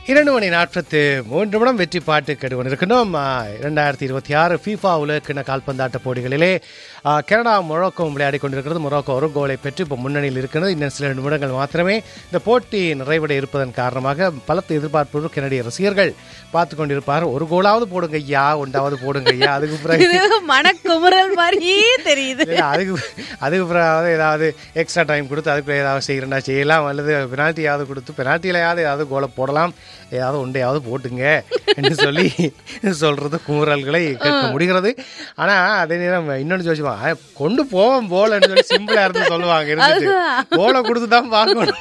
இரண்டு மணி நாற்பத்து மூன்று நிமிடம் வெற்றி பாட்டு கேட்டுக்கொண்டிருக்கணும் இரண்டாயிரத்தி இருபத்தி ஆறு ஃபீஃபா உலகக்கிண கால்பந்தாட்ட போட்டிகளிலே ஆ, கனடா மொரோக்கோவும் விளையாடி கொண்டிருக்கிறது மொரோக்கோ ஒரு கோலை பெற்று இப்போ முன்னணியில் இருக்கிறது இன்னும் சில நிமிடங்கள் மாத்திரமே இந்த போட்டி நிறைவடை இருப்பதன் காரணமாக பலத்த எதிர்பார்ப்பு கனடிய ரசிகர்கள் பார்த்து கொண்டிருப்பார் ஒரு கோலாவது போடுங்க ஐயா ஒன்றாவது போடுங்க ஐயா அதுக்கு பிறகு இது மனக்குமுறல் மாதிரியே தெரியுது இல்ல, அதுக்கு அதுக்கு பிறகு ஏதாவது எக்ஸ்ட்ரா டைம் கொடுத்து அதுக்கு ஏதாவது செய்யறா செய்யலாம் அல்லது பெனால்ட்டியாவது கொடுத்து பெனால்ட்டியிலையாவது ஏதாவது கோலை போடலாம் ஏதாவது ஒன்றையாவது போட்டுங்க என்று சொல்லி சொல்றது குமுறல்களை கேட்க முடிகிறது ஆனா அதே நேரம் இன்னொன்று சொல்லுவாங்க கொண்டு போவோம் போலன்னு சொல்லி சிம்பிளா இருந்து சொல்லுவாங்க இருந்துட்டு போலை கொடுத்து தான் பார்க்கணும்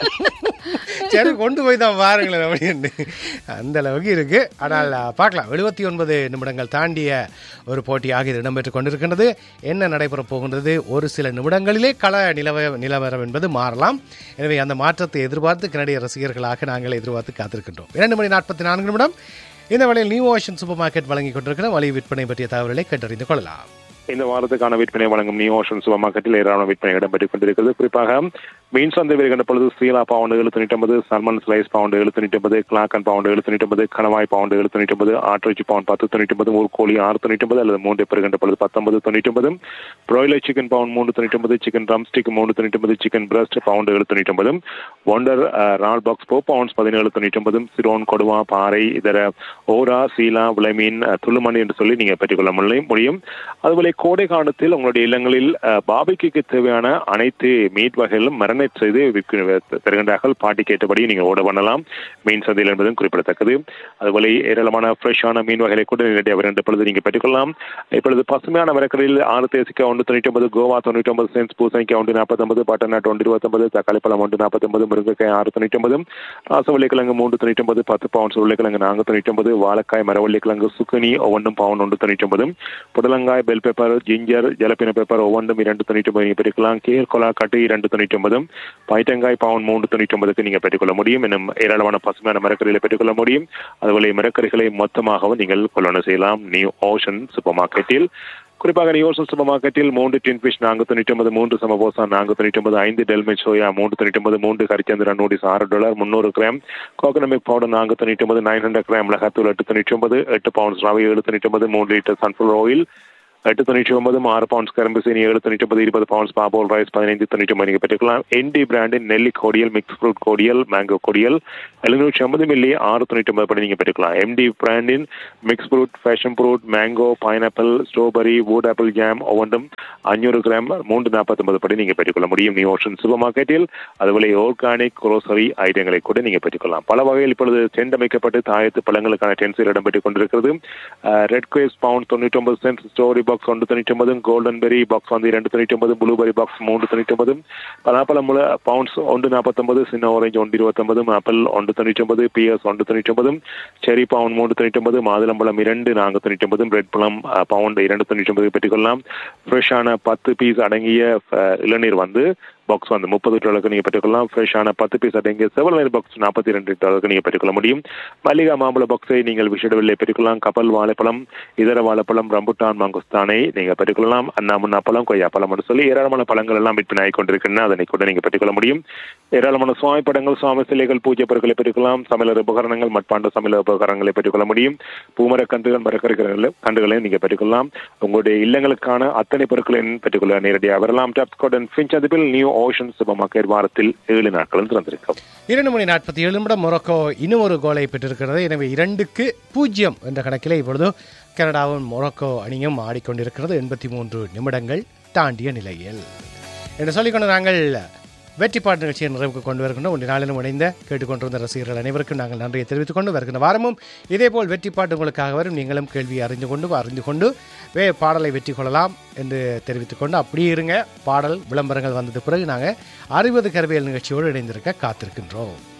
சரி கொண்டு போய் தான் பாருங்களேன் அப்படின்னு அந்த அளவுக்கு இருக்கு ஆனால் அஹ், பார்க்கலாம் எழுபத்தி ஒன்பது நிமிடங்கள் தாண்டிய ஒரு போட்டியாக இது இடம்பெற்றுக் கொண்டிருக்கின்றது என்ன நடைபெறப் போகின்றது ஒரு சில நிமிடங்களிலே கள நிலவ நிலவரம் என்பது மாறலாம் எனவே அந்த மாற்றத்தை எதிர்பார்த்து கனடிய ரசிகர்களாக நாங்கள் எதிர்பார்த்து காத்திருக்கின்றோம் இரண்டு மணி நாற்பத்தி நான்கு நிமிடம் இந்த வேளையில் நியூ ஓஷன் சூப்பர் மார்க்கெட் வழங்கி கொண்டிருக்கிற வழி விற்பனை பற்றிய தகவல்களை கேட்டறிந்து கொள்ளலாம் இந்த வாரத்துக்கான விற்பனை வழங்கும் நியூ ஓஷன் சூப்பர் மார்க்கெட்டில் ஏராளமான விற்பனை இடம்பெற்றுக் கொண்டிருக்கிறது குறிப்பாக மீன் சந்தை வருகின்ற பொழுது ஸ்ரீலா பவுண்டு எழுநூற்றி ஒன்பது சல்மன் ஸ்லைஸ் பவுண்டு எழுநூற்றி ஒன்பது கிளாக்கன் பவுண்டு எழுநூற்றி ஒன்பது கணவாய் பவுண்டு எழுநூற்றி ஒன்பது ஆட்டிறைச்சி பவுண்ட் பத்து தொண்ணூற்றி ஒன்பது ஒரு கோழி ஆறு தொண்ணூற்றி ஒன்பது அல்லது மூன்று பெறுகின்ற பொழுது பத்தொன்பது தொண்ணூற்றி ஒன்பது ப்ராய்லர் சிக்கன் பவுண்ட் மூன்று தொண்ணூற்றி ஒன்பது சிக்கன் ரம் ஸ்டிக் மூன்று தொண்ணூற்றி ஒன்பது சிக்கன் பிரஸ்ட் பவுண்டு எழுநூற்றி ஒன்பது ஒண்டர் ரால் பாக்ஸ் ஃபோர் பவுண்ட்ஸ் பதினேழு தொண்ணூற்றி ஒன்பது சிரோன் கொடுவா பாறை இதர ஓரா சீலா விளைமீன் அஹ், துள்ளுமணி என்று சொல்லி நீங்க பெற்றுக்கொள்ள முடியும் முடியும் அதுபோல கோடை காலத்தில் உங்களுடைய இல்லங்களில் பாபிக்கு தேவையான அனைத்து மீட் வகைகளும் மரனேட் செய்து விற்க தருகின்றார்கள் பாட்டி கேட்டபடி நீங்கள் ஓட பண்ணலாம் மீன் சந்தையில் என்பதும் குறிப்பிடத்தக்கது அதுபோல ஏராளமான ஃப்ரெஷ்ஷான மீன் வகைகளை கூட நேரடியாக வருகின்ற பொழுது நீங்கள் பெற்றுக்கொள்ளலாம் இப்பொழுது பசுமையான மரக்கடையில் ஆறு தேசிக்காய் ஒன்று தொண்ணூற்றி ஒன்பது கோவா தொண்ணூற்றி ஒன்பது சென்ஸ் பூசணிக்காய் ஒன்று நாற்பத்தொன்பது பட்டநாட்டு ஒன்று இருபத்தொன்பது தக்காளி பழம் ஒன்று நாற்பத்தொன்பது முருங்கைக்காய் ஆறு தொண்ணூற்றி ஒன்பது ராசவள்ளிக்கிழங்கு மூன்று தொண்ணூற்றி ஒன்பது பத்து பவுன்ஸ் உருளைக்கிழங்கு நான்கு தொண்ணூற்றி ஒன்பது வாழைக்காய் மரவள்ளிக்கிழங்கு சுக்குனி ஒவ்வொன்றும் பவுன் ஒன்று தொண்ணூற்றி ஒன்பது புடலங்காய் bell pepper ginger jalapeno pepper ஒவ்வொன்றும் இரண்டு தொண்ணூற்றி ஒன்பது நீங்கள் பெற்றுக்கலாம் கேர் கொலா கட்டு இரண்டு தொண்ணூற்றி ஒன்பது பைட்டங்காய் பவுன் மூன்று தொண்ணூற்றி ஒன்பதுக்கு நீங்கள் பெற்றுக்கொள்ள முடியும் இன்னும் ஏராளமான பசுமையான மரக்கறிகளை பெற்றுக்கொள்ள முடியும் அதுபோல மரக்கறிகளை மொத்தமாகவும் நீங்கள் கொள்ளணும் செய்யலாம் நியூ ஓஷன் சூப்பர் மார்க்கெட்டில் குறிப்பாக நியோசன் சூப்பர் மார்க்கெட்டில் மூன்று டின் ஃபிஷ் நான்கு தொண்ணூற்றி ஒன்பது மூன்று சமபோசா நான்கு தொண்ணூற்றி ஒன்பது ஐந்து டெல்மே சோயா மூன்று தொண்ணூற்றி ஒன்பது மூன்று கரிச்சந்திரா நூடிஸ் ஆறு டாலர் முந்நூறு கிராம் கோகனமிக் பவுடர் நான்கு தொண்ணூற்றி ஒன்பது நைன் ஹண்ட்ரட் கிராம் மிளகாத்தூள் எட்டு தொண்ணூற்றி ஒன்பது எட்டு பவுண்ட்ஸ் ரவை ஏழு தொண்ணூற்றி ஒன்பது மூன்று லிட்டர் சன்ஃப்ளவர் ஆயில் எட்டு தொண்ணூற்றி ஒன்பது ஆறு பவுண்ட்ஸ் கரும்பு சீனி ஏழு தொண்ணூற்றி ஒன்பது இருபது பவுண்ட்ஸ் பாபோல் ரைஸ் பதினைந்து தொண்ணூற்றி ஒன்பது நீங்கள் பெற்றுக்கலாம் என்டி பிராண்டின் நெல்லி cordial mix fruit cordial mango cordial எழுநூற்றி ஐம்பது மில்லி ஆறு தொண்ணூற்றி ஒன்பது படி நீங்கள் பெற்றுக்கலாம் எம்டி பிராண்டின் mix fruit passion fruit mango pineapple strawberry wood apple jam ஒவ்வொன்றும் அஞ்சூறு கிராம் மூன்று நாற்பத்தொன்பது படி நீங்கள் பெற்றுக்கொள்ள முடியும் நியூ ஓஷன் சூப்பர் மார்க்கெட்டில் அதுபோல ஆர்கானிக் குரோசரி ஐட்டங்களை கூட நீங்கள் பெற்றுக்கொள்ளலாம் பல வகையில் இப்பொழுது செண்டமைக்கப்பட்டு தாயத்து பழங்களுக்கான டென்சில் இடம்பெற்றுக் கொண்டிருக்கிறது ரெட் குவேஸ் பவுண்ட் தொண்ணூற்றி ஒன்பது சென்ட் ஸ்டோரி பாக்ஸ் ஒன்று தொண்ணூற்றி ஒன்பது கோல்டன் பெரி பாக்ஸ் வந்து இரண்டு தொண்ணூற்றி ஒன்பது ப்ளூபெரி பாக்ஸ் மூன்று தொண்ணூற்றி ஒன்பது பலாப்பழம் முளை பவுண்ட்ஸ் ஒன்று நாற்பத்தொன்பது சின்ன ஆரஞ்சு ஒன்று இருபத்தொன்பது ஆப்பிள் ஒன்று தொண்ணூற்றி ஒன்பது பிஎஸ் ஒன்று தொண்ணூற்றி ஒன்பது செரி பவுண்ட் மூன்று தொண்ணூற்றி ஒன்பது மாதுளம்பழம் இரண்டு நான்கு தொண்ணூற்றி ஒன்பது ரெட் பழம் பவுண்ட் இரண்டு தொண்ணூற்றி ஒன்பது பெற்றுக்கொள்ளலாம் ஃப்ரெஷ்ஷான பத்து பீஸ் அடங்கிய அஹ், இளநீர் வந்து பாக்ஸ் வந்து முப்பது டாலருக்கு நீங்கள் பெற்றுக்கொள்ளலாம் ஃப்ரெஷ்ஷான பத்து பீஸ் அடங்கிய செவல் பாக்ஸ் நாற்பத்தி ரெண்டு டாலருக்கு நீங்கள் பெற்றுக்கொள்ள முடியும் மல்லிகா மாம்பழ பாக்ஸை நீங்கள் விஷயவில்லை பெற்றுக்கொள்ளலாம் கப்பல் வாழைப்பழம் இதர வாழைப்பழம் ரம்புட்டான் மங்குஸ்தானை நீங்கள் பெற்றுக்கொள்ளலாம் அண்ணாமுன்னா பழம் கொய்யா பழம் என்று சொல்லி ஏராளமான பழங்கள் எல்லாம் விற்பனை ஆகிக் கொண்டிருக்கின்றன அதனை கூட நீங்கள் பெற்றுக்கொள்ள முடியும் ஏராளமான சுவாமி படங்கள் சுவாமி சிலைகள் பூஜை பொருட்களை பெற்றுக்கொள்ளலாம் சமையலர் உபகரணங்கள் மட்பாண்ட சமையல் உபகரணங்களை பெற்றுக்கொள்ள முடியும் பூமர கன்றுகள் மரக்கறிகள் கன்றுகளையும் நீங்கள் பெற்றுக்கொள்ளலாம் உங்களுடைய இல்லங்களுக்கான அத்தனை பொருட்களையும் பெற்றுக்கொள்ள நேரடியாக வரலாம் டாப் ஸ்காட் அண்ட் ஃபின்ச் அதிபில் நியூ ஓஷன் சூப்பர் மார்க்கெட் வாரத்தில் ஏழு நாட்களும் திறந்திருக்கும் இரண்டு மணி நாற்பத்தி ஏழு நிமிடம் மொரோக்கோ இன்னும் ஒரு கோலை பெற்றிருக்கிறது எனவே இரண்டுக்கு பூஜ்ஜியம் என்ற கணக்கில் இப்பொழுது கனடாவும் மொரோக்கோ அணியும் ஆடிக்கொண்டிருக்கிறது எண்பத்தி மூன்று நிமிடங்கள் தாண்டிய நிலையில் என்று சொல்லிக்கொண்டு நாங்கள் வெற்றி பாட்டு நிகழ்ச்சியை நிறைவுக்கு கொண்டு வருகின்றோம் ஒன்று நாளிலும் இணைந்த கேட்டுக்கொண்டிருந்த ரசிகர்கள் அனைவருக்கும் நாங்கள் நன்றியை தெரிவித்துக் கொண்டு வருகின்ற வாரமும் இதேபோல் வெற்றி பாட்டு உங்களுக்காக வரும் நீங்களும் கேள்வியை அறிந்து கொண்டு அறிந்து கொண்டு வே பாடலை வெற்றி கொள்ளலாம் என்று தெரிவித்துக் கொண்டு அப்படியே இருங்க பாடல் விளம்பரங்கள் வந்தது பிறகு நாங்கள் அறுபது கருவியல் நிகழ்ச்சியோடு இணைந்திருக்க காத்திருக்கின்றோம்